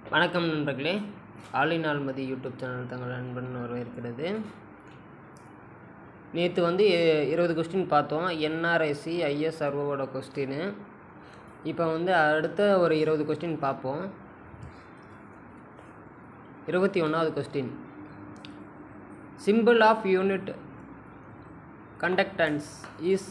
வணக்கம் நண்பர்களே ஆலின் ஆல்மதி YouTube channel தங்கள் நண்பன் வரவேற்கிறது நேற்று வந்து இ- இருபது கொஸ்டின் பார்த்தோம் என்ஆர்எஸ்சி ஐஎஸ்ஆர்ஓவோட கொஸ்டின் இப்போ வந்து அடுத்த ஒரு இருபது கொஸ்டின் பார்ப்போம் இருபத்தி ஒன்றாவது question symbol of unit conductance is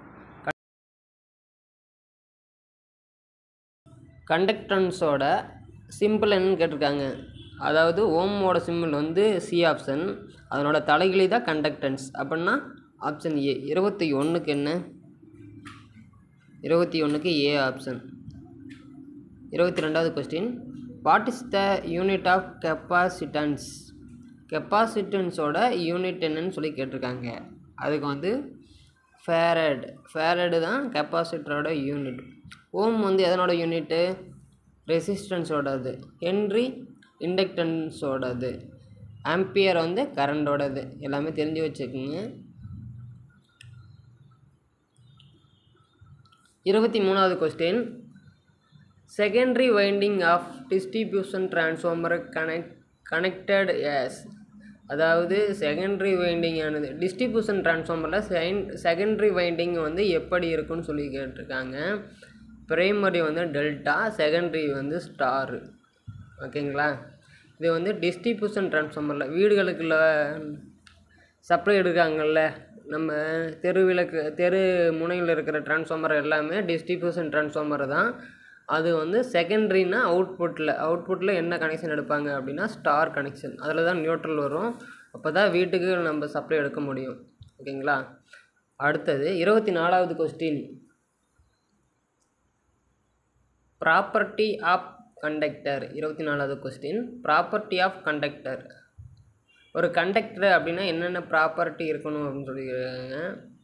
கண்டக்டன்ஸோட சிம்பிள் என்னன்னு கேட்டிருக்காங்க அதாவது ஓமோட சிம்பிள் வந்து சி ஆப்ஷன் அதனோட தலைகிளி தான் கண்டக்டன்ஸ் அப்படின்னா ஆப்ஷன் ஏ இருபத்தி ஒன்றுக்கு என்ன இருபத்தி ஒன்றுக்கு ஏ ஆப்ஷன் இருபத்தி ரெண்டாவது question what is the unit of capacitance கெப்பாசிட்டன்ஸோட யூனிட் என்னன்னு சொல்லி கேட்டிருக்காங்க அதுக்கு வந்து ஃபேரட் ஃபேரடு தான் கெப்பாசிட்டரோட யூனிட் ஓம் வந்து எதனோட யூனிட்டு ரெசிஸ்டன்ஸோடது ஹென்ரி இண்டக்டன்ஸோடது ஆம்பியர் வந்து கரண்டோடது எல்லாமே தெரிஞ்சு வச்சுக்கோங்க இருபத்தி மூணாவது question secondary winding of distribution transformer connect connected as அதாவது செகண்டரி வைண்டிங் ஆனது டிஸ்ட்ரிபியூஷன் டிரான்ஸ்ஃபார்மரில் செகண்ட் செகண்டரி வைண்டிங் வந்து எப்படி இருக்குன்னு சொல்லி கேட்டிருக்காங்க பிரைமரி வந்து டெல்டா செகண்டரி வந்து ஸ்டாரு ஓகேங்களா இது வந்து டிஸ்ட்ரிபியூஷன் டிரான்ஸ்ஃபார்மரில் வீடுகளுக்குள்ள சப்ளை எடுக்காங்கல்ல நம்ம தெரு விளக்கு தெரு முனையில் இருக்கிற டிரான்ஸ்ஃபார்மர் எல்லாமே டிஸ்ட்ரிபியூஷன் டிரான்ஸ்ஃபார்மர் தான் அது வந்து செகண்டரினா அவுட்புட்டில் அவுட்புட்டில் என்ன கனெக்ஷன் எடுப்பாங்க அப்படின்னா ஸ்டார் கனெக்ஷன் அதில் தான் நியூட்ரல் வரும் அப்போ தான் வீட்டுக்கு நம்ம சப்ளை எடுக்க முடியும் ஓகேங்களா அடுத்தது இருபத்தி நாலாவது கொஸ்டின் ப்ராப்பர்ட்டி ஆஃப் கண்டக்டர் இருபத்தி நாலாவது கொஸ்டின் ப்ராப்பர்ட்டி ஆஃப் கண்டக்டர் ஒரு கண்டக்டர் அப்படின்னா என்னென்ன ப்ராப்பர்ட்டி இருக்கணும் அப்படின்னு சொல்லியிருக்காங்க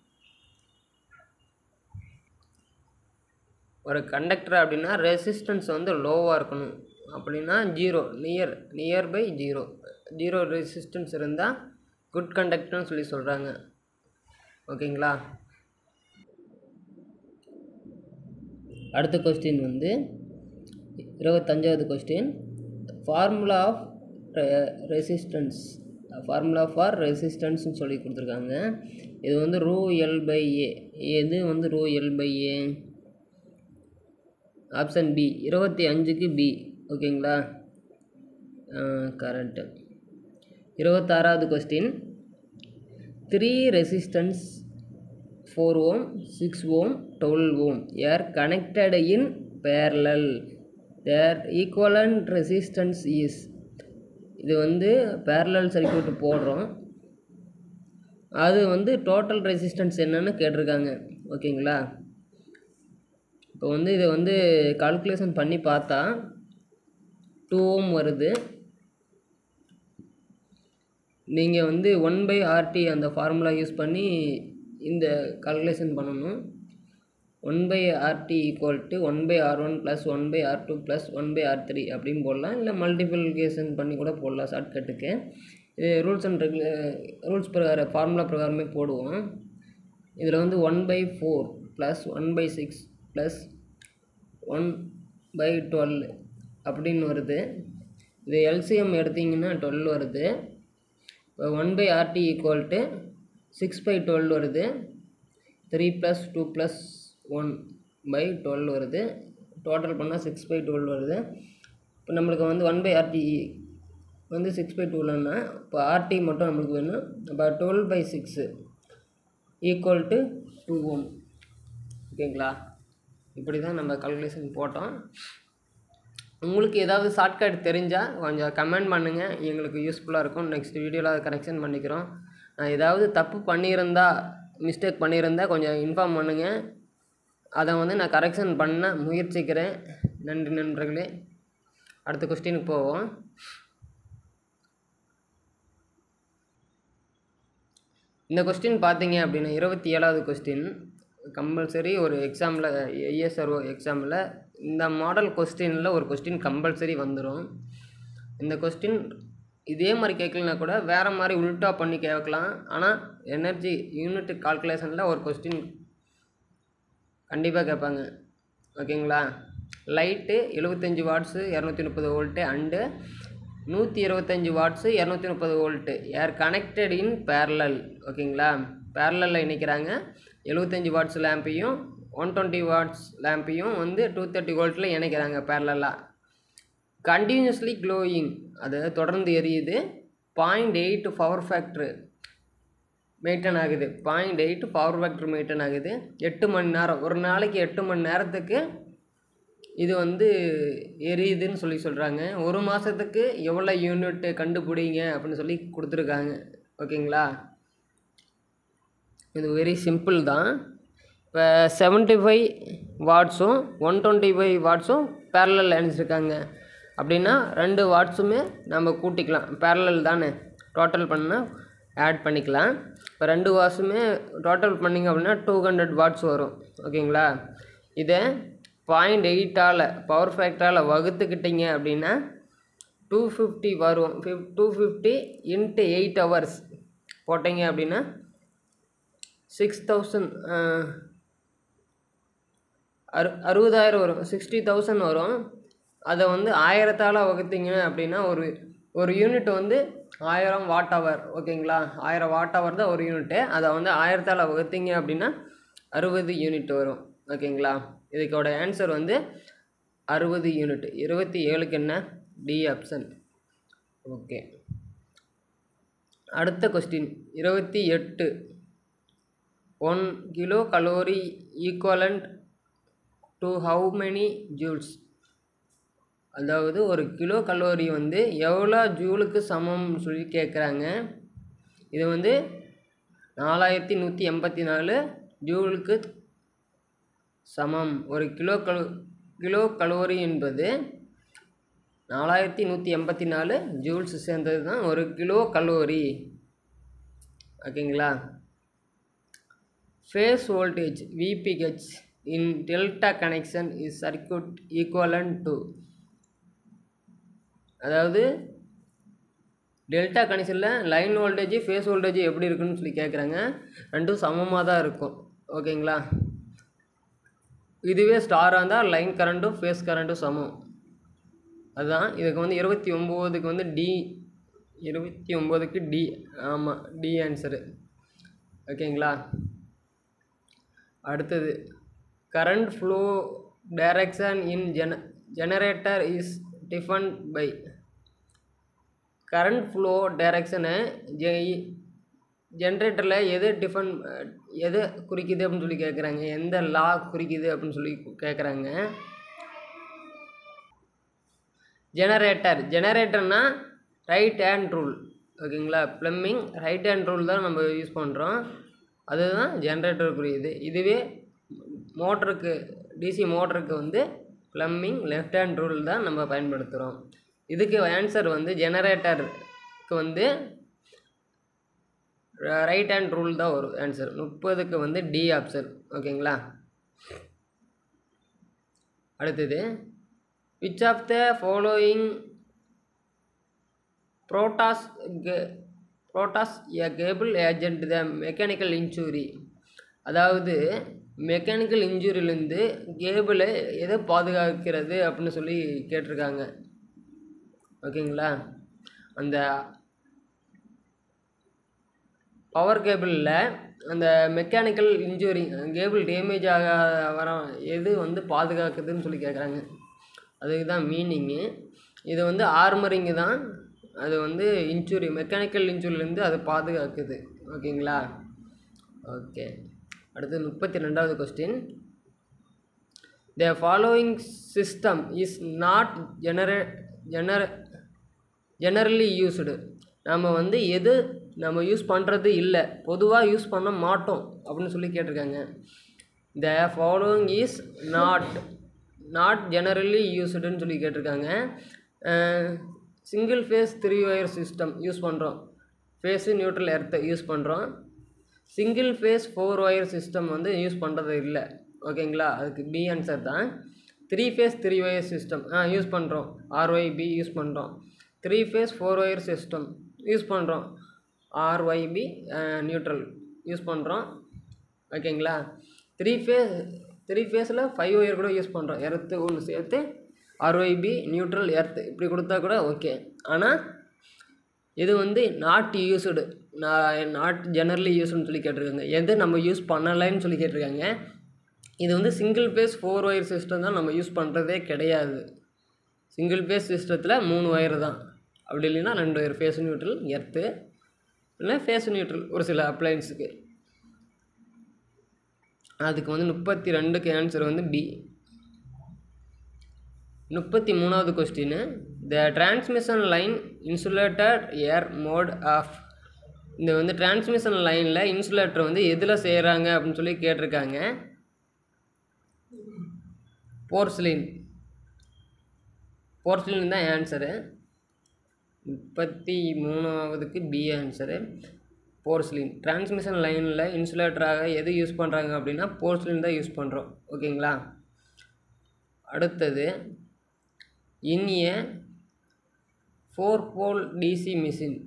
ஒரு கண்டக்டர் அப்படின்னா ரெசிஸ்டன்ஸ் வந்து லோவாக இருக்கணும் அப்படின்னா zero near near by zero zero resistance இருந்தால் குட் கண்டக்டர்னு சொல்லி சொல்கிறாங்க ஓகேங்களா அடுத்த கொஸ்டின் வந்து இருபத்தஞ்சாவது question formula of resistance formula for ரெசிஸ்டன்ஸ்னு சொல்லி கொடுத்துருக்காங்க இது வந்து ரூ எல் பை ஏ எது வந்து rho L by A option B இருபத்தி அஞ்சுக்கு பி ஓகேங்களா கரெக்டு இருபத்தாறாவது question three resistance four ohm six ohm twelve ohm are connected in parallel their equivalent resistance is இது வந்து பேரலல் சர்க்யூட் போடுறோம் அது வந்து டோட்டல் ரெசிஸ்டன்ஸ் என்னன்னு கேட்டிருக்காங்க ஓகேங்களா இப்போ வந்து இதை வந்து கால்குலேஷன் பண்ணி பார்த்தா டூ ஓம் வருது நீங்கள் வந்து ஒன் பை ஆர்டி அந்த ஃபார்முலா யூஸ் பண்ணி இந்த கால்குலேஷன் பண்ணணும் one by RT equal to one by R one plus one by R two plus one by R three அப்படின்னு போடலாம் இல்லை மல்டிபிளிகேஷன் பண்ணி கூட போடலாம் ஷார்ட்கட்டுக்கு இது ரூல்ஸ் அண்ட் ரெகுல ரூல்ஸ் பிரகாரம் ஃபார்முலா பிரகாரமே போடுவோம் இதில் வந்து one by four plus one by six plus one by twelve அப்படின்னு வருது இது எல்சிஎம் எடுத்தீங்கன்னா டுவெல் வருது இப்போ one by RT equal to six by twelve வருது three plus two plus one by twelve வருது டோட்டல் பண்ணால் சிக்ஸ் பை டுவெல் வருது இப்போ நம்மளுக்கு வந்து ஒன் பை ஆர்டி வந்து சிக்ஸ் பை டுவெல்னா இப்போ ஆர்டி மட்டும் நம்மளுக்கு வேணும் இப்போ twelve by six equal to two ஓம் ஓகேங்களா இப்படி தான் நம்ம கல்குலேஷன் போட்டோம் உங்களுக்கு ஏதாவது ஷார்ட்கட் தெரிஞ்சால் கொஞ்சம் கமெண்ட் பண்ணுங்கள் எங்களுக்கு யூஸ்ஃபுல்லாக இருக்கும் நெக்ஸ்ட் வீடியோவில் அதை கரெக்ஷன் பண்ணிக்கிறோம் நான் ஏதாவது தப்பு பண்ணியிருந்தா மிஸ்டேக் பண்ணியிருந்தா கொஞ்சம் இன்ஃபார்ம் பண்ணுங்கள் அதை வந்து நான் கரெக்ஷன் பண்ண முயற்சிக்கிறேன் நன்றி நண்பர்களே அடுத்த கொஸ்டினுக்கு போவோம் இந்த கொஸ்டின் பார்த்தீங்க அப்படின்னா இருபத்தி ஏழாவது கொஸ்டின் கம்பல்சரி ஒரு எக்ஸாமில் ஐஎஸ்ஆர்ஓ எக்ஸாமில் இந்த மாடல் கொஸ்டினில் ஒரு கொஸ்டின் கம்பல்சரி வந்துடும் இந்த கொஸ்டின் இதே மாதிரி கேட்கலனா கூட வேறு மாதிரி உல்ட்டா பண்ணி கேட்கலாம் ஆனால் எனர்ஜி யூனிட் கால்குலேஷனில் ஒரு கொஸ்டின் கண்டிப்பாக கேட்பாங்க ஓகேங்களா லைட்டு எழுபத்தஞ்சி வாட்ஸு இரநூத்தி முப்பது வோல்ட்டு அண்டு நூற்றி இருபத்தஞ்சி வாட்ஸு இரநூத்தி முப்பது volt are connected in parallel ஓகேங்களா பேரலில் இணைக்கிறாங்க எழுபத்தஞ்சி வாட்ஸ் லேம்பையும் ஒன் டுவெண்ட்டி வாட்ஸ் லேம்பையும் வந்து டூ தேர்ட்டி வோல்ட்டில் இணைக்கிறாங்க பேரலாக கண்டினியூஸ்லி க்ளோயிங் அது தொடர்ந்து எரியுது point eight power factor maintain ஆகுது point eight power factor maintain ஆகுது எட்டு மணி நேரம் ஒரு நாளைக்கு எட்டு மணி நேரத்துக்கு இது வந்து எரியுதுன்னு சொல்லி சொல்கிறாங்க ஒரு மாதத்துக்கு எவ்வளோ யூனிட்டு கண்டுபிடிங்க அப்படின்னு சொல்லி கொடுத்துருக்காங்க ஓகேங்களா இது வெரி சிம்பிள் தான் இப்போ செவன்ட்டி ஃபைவ் வாட்ஸும் ஒன் டுவெண்ட்டி ஃபைவ் வாட்ஸும் பேரலில் இணைச்சிருக்காங்க அப்படின்னா ரெண்டு வாட்ஸுமே நம்ம கூட்டிக்கலாம் பேரலல் தானே டோட்டல் பண்ணால் ஆட் பண்ணிக்கலாம் இப்போ ரெண்டு வாட்ஸுமே டோட்டல் பண்ணிங்க அப்படின்னா டூ ஹண்ட்ரட் வாட்ஸ் வரும் ஓகேங்களா இதை பாயிண்ட் எயிட்டால் பவர் ஃபேக்டரால் வகுத்துக்கிட்டிங்க அப்படின்னா டூ ஃபிஃப்டி வரும் ஃபிஃப் two fifty into eight hours போட்டிங்க அப்படின்னா சிக்ஸ் தௌசண்ட் அறு அறுபதாயிரம் வரும் சிக்ஸ்டி தௌசண்ட் வரும் அதை வந்து ஆயிரத்தால் வகுத்தீங்க அப்படின்னா ஒரு ஒரு யூனிட் வந்து ஆயிரம் வாட் ஹவர் ஓகேங்களா ஆயிரம் வாட் ஹவர் தான் ஒரு யூனிட்டு அதை வந்து ஆயிரத்தால் வகுத்தீங்க அப்படின்னா அறுபது யூனிட் வரும் ஓகேங்களா இதுக்கோட ஆன்சர் வந்து அறுபது யூனிட் இருபத்தி ஏழுக்கு என்ன டி ஆப்ஷன் ஓகே அடுத்த கொஸ்டின் இருபத்தி எட்டு one kilo calorie equivalent to how many joules அதாவது ஒரு கிலோ கலோரி வந்து எவ்வளோ ஜூலுக்கு சமம்னு சொல்லி கேட்குறாங்க இது வந்து நாலாயிரத்தி நூற்றி எண்பத்தி நாலு ஜூலுக்கு சமம் ஒரு கிலோ கலோ கிலோ கலோரி என்பது நாலாயிரத்தி நூற்றி எண்பத்தி நாலு ஜூல்ஸ் சேர்ந்தது தான் ஒரு கிலோ கலோரி ஓகேங்களா phase voltage VPH in delta connection is circuit equivalent to அதாவது டெல்டா கனெக்ஷனில் லைன் வோல்டேஜ் ஃபேஸ் வோல்டேஜ் எப்படி இருக்குன்னு சொல்லி கேட்குறாங்க ரெண்டும் சமமாக தான் இருக்கும் ஓகேங்களா இதுவே ஸ்டாராக இருந்தால் லைன் கரண்ட்டும் ஃபேஸ் கரண்ட்டும் சமம் அதுதான் இதுக்கு வந்து இருபத்தி ஒம்போதுக்கு வந்து டி இருபத்தி ஒம்போதுக்கு டி ஆமாம் டி ஆன்சரு ஓகேங்களா அடுத்தது கரண்ட் ஃப்ளோ டைரக்ஷன் இன் ஜென generator is defined by current flow டைரக்ஷனை ஜெ ஜென்ரேட்டரில் எது டிஃபன் எது குறிக்குது அப்படின்னு சொல்லி கேட்குறாங்க எந்த லா குறிக்குது அப்படின்னு சொல்லி கேட்குறாங்க ஜெனரேட்டர் ஜெனரேட்டர்னா ரைட் ஹேண்ட் ரூல் ஓகேங்களா ப்ளம்பிங் ரைட் ஹேண்ட் ரூல் தான் நம்ம யூஸ் பண்ணுறோம் அதுதான் ஜென்ரேட்டருக்குரியது இதுவே மோட்டருக்கு டிசி மோட்டருக்கு வந்து ப்ளம்பிங் லெஃப்ட் ஹேண்ட் ரூல் தான் நம்ம பயன்படுத்துகிறோம் இதுக்கு ஆன்சர் வந்து ஜெனரேட்டருக்கு வந்து ரைட் ஹேண்ட் ரூல் தான் வரும் ஆன்சர் முப்பதுக்கு வந்து டி ஆப்ஷன் ஓகேங்களா அடுத்தது which of the following protects protects a cable against the mechanical injury அதாவது மெக்கானிக்கல் இன்ஜூரிலேருந்து கேபிளை எதை பாதுகாக்கிறது அப்படின்னு சொல்லி கேட்டிருக்காங்க ஓகேங்களா அந்த பவர் கேபிளில் அந்த மெக்கானிக்கல் இன்ஜூரி கேபிள் டேமேஜ் ஆக வர எது வந்து பாதுகாக்குதுன்னு சொல்லி கேட்குறாங்க அதுக்கு தான் மீனிங்கு இது வந்து ஆர்மரிங்கு தான் அது வந்து இன்ஜூரி மெக்கானிக்கல் இன்ஜூரிலேருந்து அது பாதுகாக்குது ஓகேங்களா ஓகே அடுத்து முப்பத்தி ரெண்டாவது question the following system is not ஜெனரே ஜெனர ஜெனரலி யூஸ்டு நம்ம வந்து எது நம்ம யூஸ் பண்ணுறது இல்லை பொதுவாக யூஸ் பண்ண மாட்டோம் அப்படின்னு சொல்லி கேட்டிருக்காங்க the following is not not generally யூஸ்டுன்னு சொல்லி கேட்டிருக்காங்க single phase three wire system use பண்ணுறோம் ஃபேஸு நியூட்ரல் எர்த்தை யூஸ் பண்ணுறோம் single phase four wire system வந்து யூஸ் பண்ணுறது இல்லை ஓகேங்களா அதுக்கு பி ஆன்சர் தான் three phase three wire system ஆ யூஸ் பண்ணுறோம் ஆர்ஒய்பி யூஸ் பண்ணுறோம் three phase four wire system use பண்ணுறோம் ஆர்ஒய்பி நியூட்ரல் யூஸ் பண்ணுறோம் ஓகேங்களா த்ரீ ஃபேஸ் த்ரீ ஃபேஸில் ஃபைவ் ஒயர் கூட யூஸ் பண்ணுறோம் எர்த்து ஒன்று சேர்த்து ஆர்ஒய்பி நியூட்ரல் எர்த்து இப்படி கொடுத்தா கூட ஓகே ஆனால் இது வந்து நாட் யூஸ்டு நான் நாட் ஜெனரலி யூஸ்னு சொல்லி கேட்டிருக்காங்க எது நம்ம யூஸ் பண்ணலைன்னு சொல்லி கேட்டிருக்காங்க இது வந்து single phase four wire system தான் நம்ம யூஸ் பண்ணுறதே கிடையாது சிங்கிள் ஃபேஸ் சிஸ்டத்தில் மூணு ஒயர் தான் அப்படி இல்லைன்னா ரெண்டு ஒயர் ஃபேஸ் நியூட்ரல் எர்த்து இல்லை ஃபேஸ் நியூட்ரல் ஒரு சில அப்ளைன்ஸுக்கு அதுக்கு வந்து முப்பத்தி ரெண்டுக்கு ஆன்சர் வந்து பி முப்பத்தி மூணாவது question the transmission line insulated are made of இந்த வந்து டிரான்ஸ்மிஷன் லைனில் இன்சுலேட்டர் வந்து எதில் செய்கிறாங்க அப்படின்னு சொல்லி கேட்டிருக்காங்க போர்ஸ்லின் போர்ஸ்லின் தான் ஆன்சரு முப்பத்தி மூணாவதுக்கு பி ஆன்சரு போர்ஸ்லின் டிரான்ஸ்மிஷன் லைனில் இன்சுலேட்டராக எது யூஸ் பண்ணுறாங்க அப்படின்னா போர்ஸ்லின் தான் யூஸ் பண்ணுறோம் ஓகேங்களா அடுத்தது in a four pole DC machine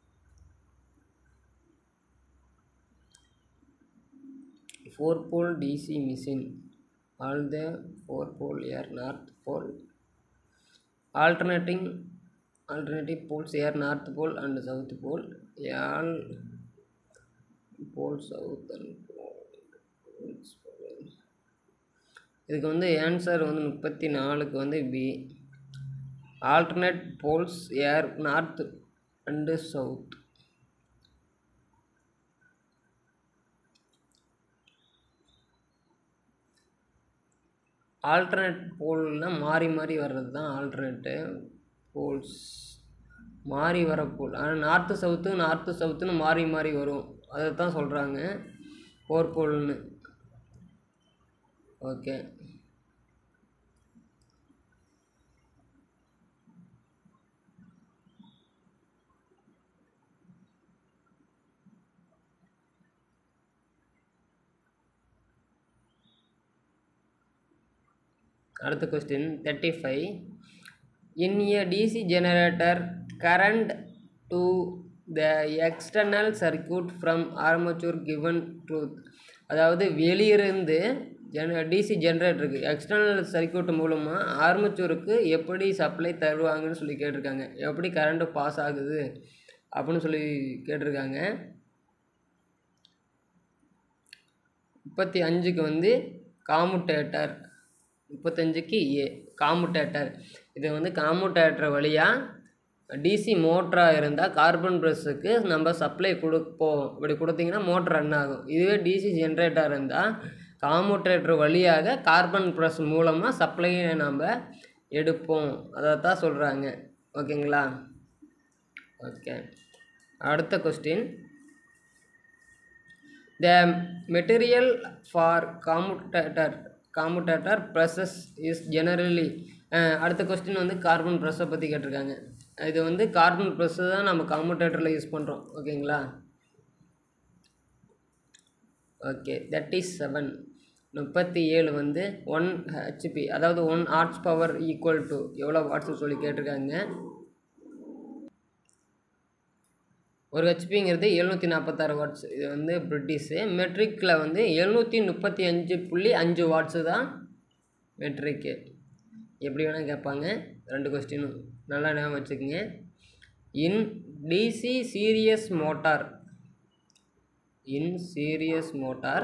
four pole DC machine all the four pole are north pole alternating alternative poles air north pole and south pole all pole south and poles இதுக்கு வந்து answer வந்து முப்பத்தி நாலுக்கு வந்து B alternate poles are north and south alternate போல்னால் மாறி மாறி வர்றது தான் ஆல்டர்னேட்டு போல்ஸ் மாறி வர போல் ஆனால் நார்த்து சவுத்து நார்த்து சவுத்துன்னு மாறி மாறி வரும் அதை தான் சொல்கிறாங்க போர் போல்னு ஓகே அடுத்த question thirty five in a DC generator current to the external circuit from armature given through அதாவது வெளியிருந்து ஜென டிசி ஜென்ரேட்டருக்கு எக்ஸ்டர்னல் சர்க்யூட் மூலமாக ஆர்மச்சூருக்கு எப்படி சப்ளை தருவாங்கன்னு சொல்லி கேட்டிருக்காங்க எப்படி கரண்ட்டு பாஸ் ஆகுது அப்படின்னு சொல்லி கேட்டிருக்காங்க முப்பத்தி அஞ்சுக்கு வந்து காமுட்டேட்டர் முப்பத்தஞ்சுக்கு ஏ காமுட்டேட்டர் இது வந்து காமுட்டேட்டர் வழியாக டிசி மோட்டராக இருந்தால் கார்பன் ப்ரெஸ்ஸுக்கு நம்ம சப்ளை கொடுப்போம் இப்படி கொடுத்தீங்கன்னா மோட்டர் ரன் ஆகும் இதுவே டிசி ஜென்ரேட்டர் இருந்தால் காமுட்டேட்டர் வழியாக கார்பன் ப்ரெஸ் மூலமாக சப்ளையை நம்ம எடுப்போம் அதை தான் சொல்கிறாங்க ஓகேங்களா ஓகே அடுத்த question the material for commutator commutator brushes is generally அடுத்த கொஸ்டின் வந்து கார்பன் ப்ரெஸ்ஸை பற்றி கேட்டிருக்காங்க இது வந்து கார்பன் ப்ரெஸ்ஸை தான் நம்ம காமுட்டேட்டரில் யூஸ் பண்ணுறோம் ஓகேங்களா ஓகே தட் இஸ் செவன் முப்பத்தி ஏழு வந்து ஒன் ஹெச்பி அதாவது one horse power equal to எவ்வளோ வாட்ஸ் சொல்லி கேட்டிருக்காங்க ஒரு ஹெச்பிங்கிறது எழுநூற்றி நாற்பத்தாறு வாட்ஸ் இது வந்து பிரிட்டிஷு மெட்ரிக்கில் வந்து எழுநூற்றி முப்பத்தி அஞ்சு புள்ளி அஞ்சு வாட்ஸு தான் மெட்ரிக்கு எப்படி வேணால் கேட்பாங்க ரெண்டு கொஸ்டினும் நல்லா ஞாபகம் வச்சுக்கோங்க in DC series motor in series motor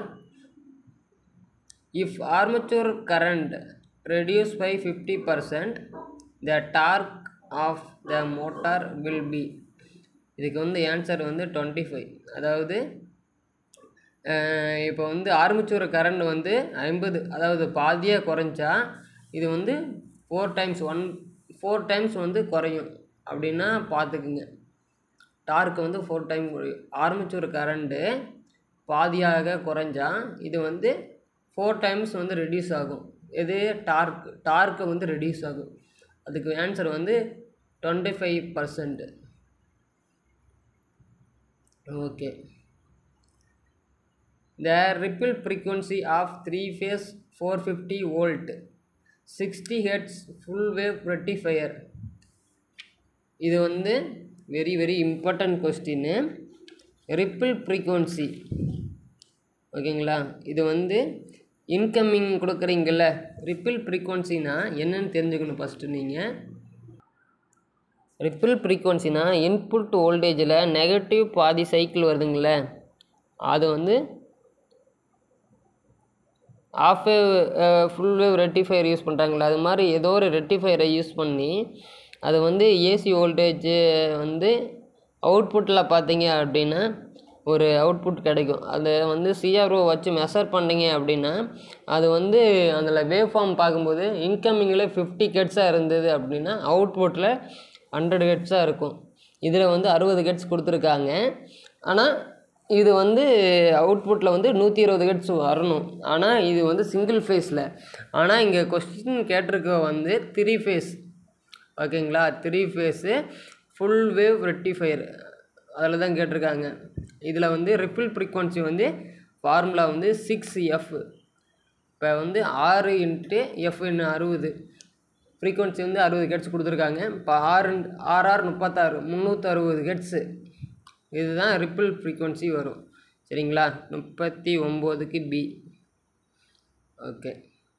if armature current reduce by fifty percent the torque of the motor will be இதுக்கு வந்து ஆன்சர் வந்து டுவெண்ட்டி ஃபைவ் அதாவது இப்போ வந்து ஆர்மிச்சூர் கரண்ட் வந்து ஐம்பது அதாவது பாதியாக குறைஞ்சா இது வந்து four times one four times வந்து குறையும் அப்படின்னா பார்த்துக்குங்க டார்க் வந்து ஃபோர் டைம் குறையும் ஆர்மிச்சூர் கரண்ட்டு பாதியாக குறைஞ்சா இது வந்து ஃபோர் டைம்ஸ் வந்து ரெடியூஸ் ஆகும் இது டார்க் டார்க்கு வந்து ரெடியூஸ் ஆகும் அதுக்கு ஆன்சர் வந்து twenty five percent okay the ripple frequency of three phase four fifty volt sixty hertz full wave rectifier இது வந்து வெரி வெரி இம்பார்ட்டன்ட் கொஸ்டின்னு ரிப்பிள் ஃப்ரீக்வன்சி ஓகேங்களா இது வந்து இன்கமிங் கொடுக்குறீங்கல்ல ரிப்பிள் ஃப்ரீக்வன்சினா என்னன்னு தெரிஞ்சுக்கணும் ஃபஸ்ட்டு நீங்கள் ரிப்பிள் ஃப்ரீக்வன்சினா இன்புட் வோல்டேஜில் நெகட்டிவ் பாதி சைக்கிள் வருதுங்கள அது வந்து half wave full wave rectifier use பண்ணுறாங்களே அது மாதிரி ஏதோ ஒரு ரெட்டிஃபையரை யூஸ் பண்ணி அது வந்து ஏசி வோல்டேஜ் வந்து அவுட்புட்டில் பார்த்தீங்க அப்படின்னா ஒரு அவுட்புட் கிடைக்கும் அதை வந்து சிஆர்ஓ வச்சு மெஷர் பண்ணீங்க அப்படின்னா அது வந்து அதில் வேவ் ஃபார்ம் பார்க்கும்போது இன்கமிங்கில் ஃபிஃப்டி கெட்ஸாக இருந்தது அப்படின்னா அவுட்புட்டில் ஹண்ட்ரட் கெட்ஸாக இருக்கும் இதில் வந்து அறுபது கெட்ஸ் கொடுத்துருக்காங்க ஆனால் இது வந்து அவுட்புட்டில் வந்து நூற்றி இருபது ஹெட்ஸ் வரணும் ஆனால் இது வந்து சிங்கிள் ஃபேஸில் ஆனால் இங்கே கொஸ்டின் கேட்டிருக்க வந்து த்ரீ ஃபேஸ் ஓகேங்களா three phase full wave rectifier அதில் தான் கேட்டிருக்காங்க இதில் வந்து ரிப்பிள் ஃப்ரீக்வன்சி வந்து ஃபார்முலா வந்து சிக்ஸ் எஃப் இப்போ வந்து ஆறு இன்ட்டு எஃப் அறுபது ஃப்ரீக்வன்சி வந்து அறுபது ஹெட்ஸ் கொடுத்துருக்காங்க இப்போ ஆறு ஆர்ஆர் முப்பத்தாறு முந்நூற்றி அறுபது ஹெட்ஸு இதுதான் ரிப்பிள் ஃப்ரீக்வன்சி வரும் சரிங்களா முப்பத்தி ஒம்போதுக்கு பி ஓகே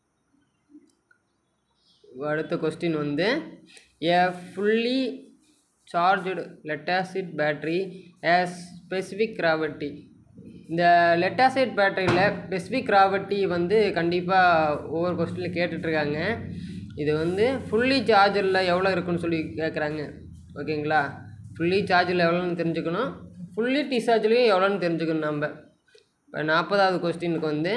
அடுத்த கொஸ்டின் வந்து a fully charged lead acid battery as specific gravity இந்த லெட்டாசைட் பேட்டரியில் ஸ்பெசிஃபிக் கிராவிட்டி வந்து கண்டிப்பாக ஒவ்வொரு கொஸ்டினில் கேட்டுட்ருக்காங்க இது வந்து ஃபுல்லி சார்ஜரில் எவ்வளோ இருக்குன்னு சொல்லி கேட்குறாங்க ஓகேங்களா ஃபுல்லி சார்ஜில் எவ்வளோன்னு தெரிஞ்சுக்கணும் ஃபுல்லி டிசார்ஜ்லேயும் எவ்வளோன்னு தெரிஞ்சுக்கணும் நம்ம இப்போ நாற்பதாவது கொஸ்டினுக்கு வந்து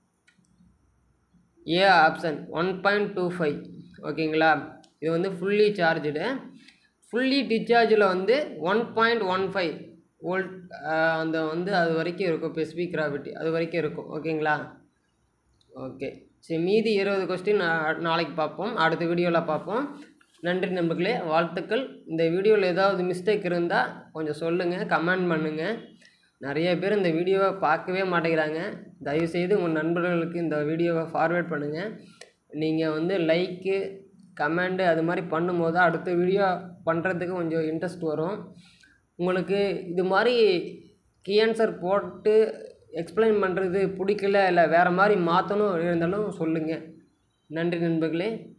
A option one point two five ஓகேங்களா இது வந்து ஃபுல்லி சார்ஜடு ஃபுல்லி டிஸ்சார்ஜில் வந்து one point one five volt அந்த வந்து அது வரைக்கும் இருக்கும் ஸ்பெசிஃபிக் கிராவிட்டி அது வரைக்கும் இருக்கும் ஓகேங்களா ஓகே சரி மீதி இருபது கொஸ்டின் நாளைக்கு பார்ப்போம் அடுத்த வீடியோவில் பார்ப்போம் நன்றி நண்பர்களே வாழ்த்துக்கள் இந்த வீடியோவில் ஏதாவது மிஸ்டேக் இருந்தால் கொஞ்சம் சொல்லுங்கள் கமெண்ட் பண்ணுங்கள் நிறைய பேர் இந்த வீடியோவை பார்க்கவே மாட்டேங்கிறாங்க தயவுசெய்து உங்கள் நண்பர்களுக்கு இந்த வீடியோவை ஃபார்வேர்ட் பண்ணுங்கள் நீங்கள் வந்து லைக்கு கமெண்டு அது மாதிரி பண்ணும்போது தான் அடுத்த வீடியோ பண்ணுறதுக்கு கொஞ்சம் இன்ட்ரெஸ்ட் வரும் உங்களுக்கு இது மாதிரி கீ ஆன்சர் போட்டு எக்ஸ்பிளைன் பண்ணுறது பிடிக்கல இல்லை வேறு மாதிரி மாற்றணும் இருந்தாலும் சொல்லுங்கள் நன்றி நண்பர்களே